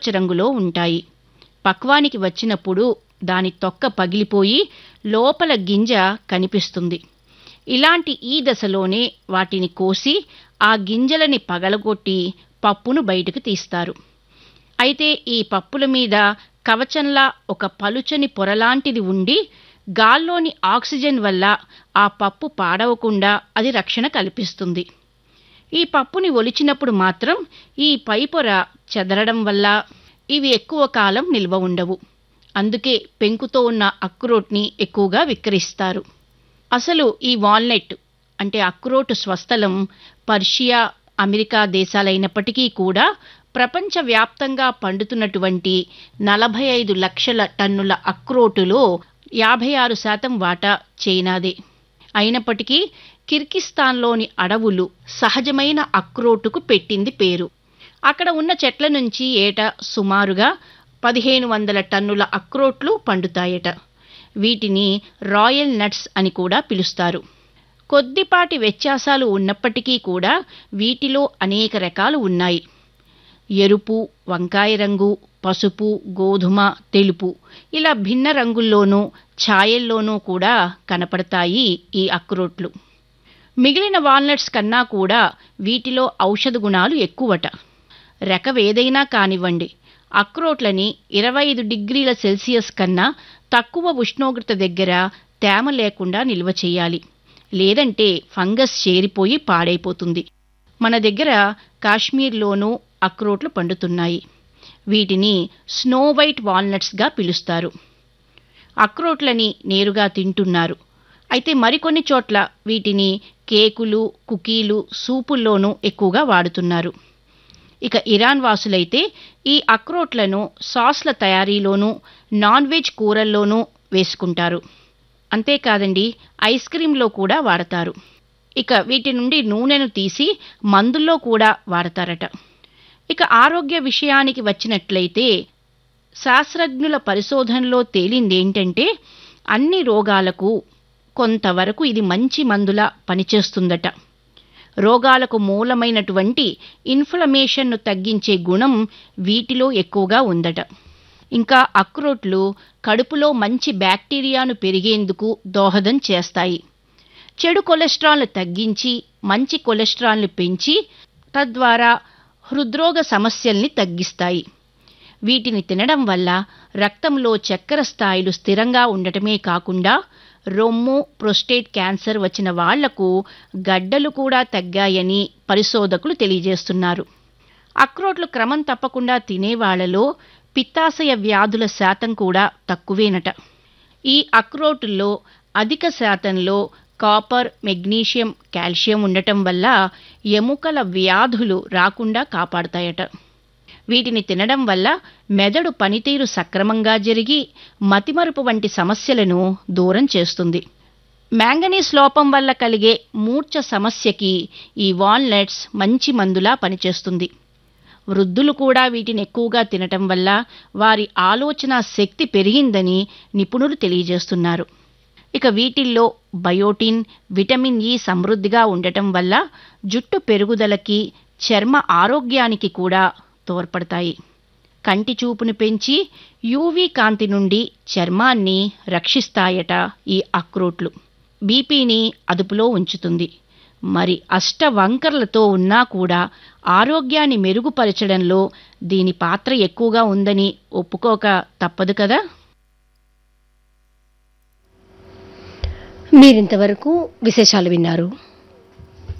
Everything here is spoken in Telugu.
ఆకుపచ్చ రంగులో ఉంటాయి పక్వానికి వచ్చినప్పుడు దాని తొక్క పగిలిపోయి లోపల గింజ కనిపిస్తుంది ఇలాంటి ఈ దశలోనే వాటిని కోసి ఆ గింజలని పగలగొట్టి పప్పును బయటకు తీస్తారు అయితే ఈ పప్పుల మీద కవచంలా ఒక పలుచని పొరలాంటిది ఉండి గాల్లోని ఆక్సిజన్ వల్ల ఆ పప్పు పాడవకుండా అది రక్షణ కల్పిస్తుంది ఈ పప్పుని ఒలిచినప్పుడు మాత్రం ఈ పై పొర చెదరడం వల్ల ఇవి ఎక్కువ కాలం నిల్వ ఉండవు అందుకే పెంకుతో ఉన్న అక్రోట్ని ఎక్కువగా విక్రయిస్తారు అసలు ఈ వాల్నట్ అంటే అక్రోట్ స్వస్థలం పర్షియా అమెరికా దేశాలైనప్పటికీ కూడా ప్రపంచవ్యాప్తంగా పండుతున్నటువంటి నలభై ఐదు లక్షల టన్నుల అక్రోటులో యాభై ఆరు శాతం వాటా చైనాదే అయినప్పటికీ కిర్గిస్తాన్లోని అడవులు సహజమైన అక్రోటుకు పెట్టింది పేరు అక్కడ ఉన్న చెట్ల నుంచి ఏటా సుమారుగా పదిహేను వందల టన్నుల అక్రోట్లు పండుతాయట వీటిని రాయల్ నట్స్ అని కూడా పిలుస్తారు కొద్దిపాటి వ్యత్యాసాలు ఉన్నప్పటికీ కూడా వీటిలో అనేక రకాలు ఉన్నాయి ఎరుపు వంకాయ రంగు పసుపు గోధుమ తెలుపు ఇలా భిన్న రంగుల్లోనూ ఛాయల్లోనూ కూడా కనపడతాయి ఈ అక్రోట్లు మిగిలిన వాల్నట్స్ కన్నా కూడా వీటిలో ఔషధ గుణాలు ఎక్కువట రకవేదైనా కానివ్వండి అక్రోట్లని ఇరవై ఐదు డిగ్రీల సెల్సియస్ కన్నా తక్కువ ఉష్ణోగ్రత దగ్గర తేమ లేకుండా నిల్వ చేయాలి లేదంటే ఫంగస్ చేరిపోయి పాడైపోతుంది మన దగ్గర కాశ్మీర్లోనూ అక్రోట్లు పండుతున్నాయి వీటిని స్నో వైట్ వాల్నట్స్గా పిలుస్తారు అక్రోట్లని నేరుగా తింటున్నారు అయితే మరికొన్ని చోట్ల వీటిని కేకులు కుకీలు సూపుల్లోనూ ఎక్కువగా వాడుతున్నారు ఇక ఇరాన్ వాసులైతే ఈ అక్రోట్లను సాస్ల తయారీలోనూ నాన్ వెజ్ కూరల్లోనూ వేసుకుంటారు అంతేకాదండి ఐస్ క్రీంలో కూడా వాడతారు ఇక వీటి నుండి నూనెను తీసి మందుల్లో కూడా వాడతారట ఇక ఆరోగ్య విషయానికి వచ్చినట్లయితే శాస్త్రజ్ఞుల పరిశోధనలో తేలిందేంటంటే అన్ని రోగాలకు కొంతవరకు ఇది మంచి మందులా పనిచేస్తుందట రోగాలకు మూలమైనటువంటి ఇన్ఫ్లమేషన్ను తగ్గించే గుణం వీటిలో ఎక్కువగా ఉందట ఇంకా అక్రోట్లు కడుపులో మంచి బ్యాక్టీరియాను పెరిగేందుకు దోహదం చేస్తాయి చెడు కొలెస్ట్రాల్ను తగ్గించి మంచి కొలెస్ట్రాల్ను పెంచి తద్వారా హృద్రోగ సమస్యల్ని తగ్గిస్తాయి వీటిని తినడం వల్ల రక్తంలో చక్కెర స్థాయిలు స్థిరంగా ఉండటమే కాకుండా రొమ్ము ప్రొస్టేట్ క్యాన్సర్ వచ్చిన వాళ్లకు గడ్డలు కూడా తగ్గాయని పరిశోధకులు తెలియజేస్తున్నారు అక్రోట్లు క్రమం తప్పకుండా తినేవాళ్లలో పిత్తాశయ వ్యాధుల శాతం కూడా తక్కువేనట ఈ అక్రోటుల్లో అధిక శాతంలో కాపర్ మెగ్నీషియం కాల్షియం ఉండటం వల్ల ఎముకల వ్యాధులు రాకుండా కాపాడతాయట వీటిని తినడం వల్ల మెదడు పనితీరు సక్రమంగా జరిగి మతిమరుపు వంటి సమస్యలను దూరం చేస్తుంది మ్యాంగనీస్ లోపం వల్ల కలిగే మూర్ఛ సమస్యకి ఈ వాల్నట్స్ మంచి మందులా పనిచేస్తుంది వృద్ధులు కూడా వీటిని ఎక్కువగా తినటం వల్ల వారి ఆలోచన శక్తి పెరిగిందని నిపుణులు తెలియజేస్తున్నారు ఇక వీటిల్లో బయోటిన్ విటమిన్ ఇ సమృద్ధిగా ఉండటం వల్ల జుట్టు పెరుగుదలకి చర్మ ఆరోగ్యానికి కూడా తోడ్పడతాయి కంటి చూపును పెంచి యూవీ కాంతి నుండి చర్మాన్ని రక్షిస్తాయట ఈ అక్రోట్లు బీపీని అదుపులో ఉంచుతుంది మరి అష్ట వంకర్లతో ఉన్నా కూడా ఆరోగ్యాన్ని మెరుగుపరచడంలో దీని పాత్ర ఎక్కువగా ఉందని ఒప్పుకోక తప్పదు కదా మీరింతవరకు విశేషాలు విన్నారు